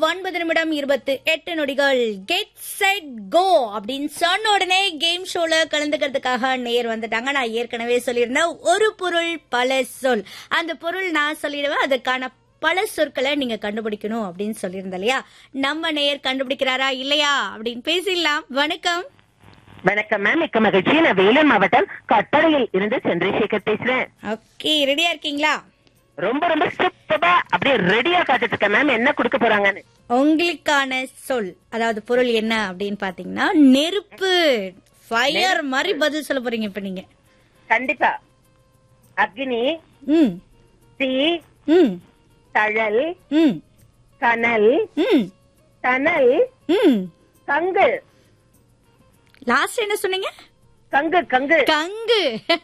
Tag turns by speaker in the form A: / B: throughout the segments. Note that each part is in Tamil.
A: ஒன்பது நிமிடம் இருபத்து எட்டு நொடிகள் கெட் செட் கோ அப்படின்னு சொன்ன உடனே கேம் ஷோல கலந்துக்கிறதுக்காக நேர் வந்துட்டாங்க நான் ஏற்கனவே சொல்லியிருந்தேன் ஒரு பொருள் பல சொல் அந்த பொருள் நான் சொல்லிடுவேன் அதுக்கான பல சொற்களை நீங்க கண்டுபிடிக்கணும் அப்படின்னு சொல்லியிருந்தேன் இல்லையா நம்ம நேயர் கண்டுபிடிக்கிறாரா இல்லையா அப்படின்னு பேசிடலாம் வணக்கம்
B: வணக்கம் மேம் மிக்க மகிழ்ச்சி நான் வேலூர் மாவட்டம் கட்டளையில் இருந்து சந்திரசேகர் பேசுறேன்
A: ஓகே ரெடியா இருக்கீங்களா
B: ரொம்ப ரொம்ப சூப்பரா அப்படியே ரெடியா காத்துட்டு இருக்கேன் மேம் என்ன கொடுக்க போறாங்கன்னு
A: உங்களுக்கான சொல் அதாவது பொருள் என்ன அப்படின்னு பாத்தீங்கன்னா நெருப்பு ஃபயர் மாதிரி பதில் சொல்ல போறீங்க இப்ப நீங்க
B: கண்டிப்பா அக்னி
A: ம்
B: தீ
A: ம்
B: தழல்
A: ம்
B: கனல்
A: ம்
B: தனல்
A: ம்
B: கங்கு
A: லாஸ்ட் என்ன சொன்னீங்க
B: கங்கு கங்கு
A: கங்கு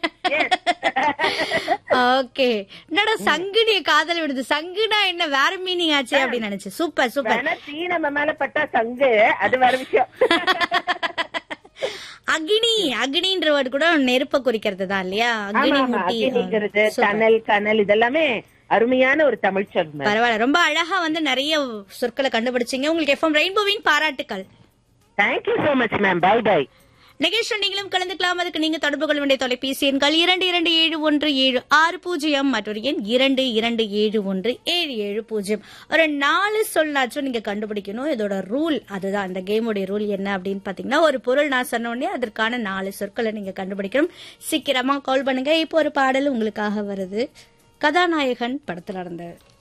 A: ஓகே என்னடா சங்குனிய காதல் விடுது சங்குனா என்ன வேற மீனிங் ஆச்சு அப்படின்னு நினைச்சேன் சூப்பர் சூப்பர்
B: வேணா தீ நம்ம மேல பட்டா கங்கு அது வேற விஷயம்
A: அக்னி அக்னின்ற வேர்டு கூட நெருப்ப குறிக்கிறது தான் இல்லையா
B: ஆமா,
A: அக்னி
B: ஆமா,
A: முட்டி
B: அக்னிங்கிறது
A: சூப்பர்.
B: தனல் கனல் இதெல்லாமே அருமையான ஒரு தமிழ் சொல் மேம்
A: பரவாயில்ல ரொம்ப அழகா வந்து நிறைய சொற்களை கண்டுபிடிச்சீங்க உங்களுக்கு எஃப்எம் ரெயின்போவின் பாராட்டுக்கள்
B: thank you so much ma'am bye bye
A: நிகழ்ச்சியில் நீங்களும் கலந்துக்கலாம் அதுக்கு நீங்க தொடர்பு கொள்ள வேண்டிய தொலைபேசி எண்கள் இரண்டு இரண்டு ஏழு ஒன்று ஏழு ஆறு பூஜ்ஜியம் மற்றொரு எண் இரண்டு இரண்டு ஏழு ஒன்று ஏழு ஏழு பூஜ்ஜியம் ஒரு நாலு சொல்லாச்சும் நீங்க கண்டுபிடிக்கணும் இதோட ரூல் அதுதான் இந்த கேமோட ரூல் என்ன அப்படின்னு பாத்தீங்கன்னா ஒரு பொருள் நான் சொன்ன உடனே அதற்கான நாலு சொற்களை நீங்க கண்டுபிடிக்கணும் சீக்கிரமா கால் பண்ணுங்க இப்போ ஒரு பாடல் உங்களுக்காக வருது கதாநாயகன் படத்துல நடந்தது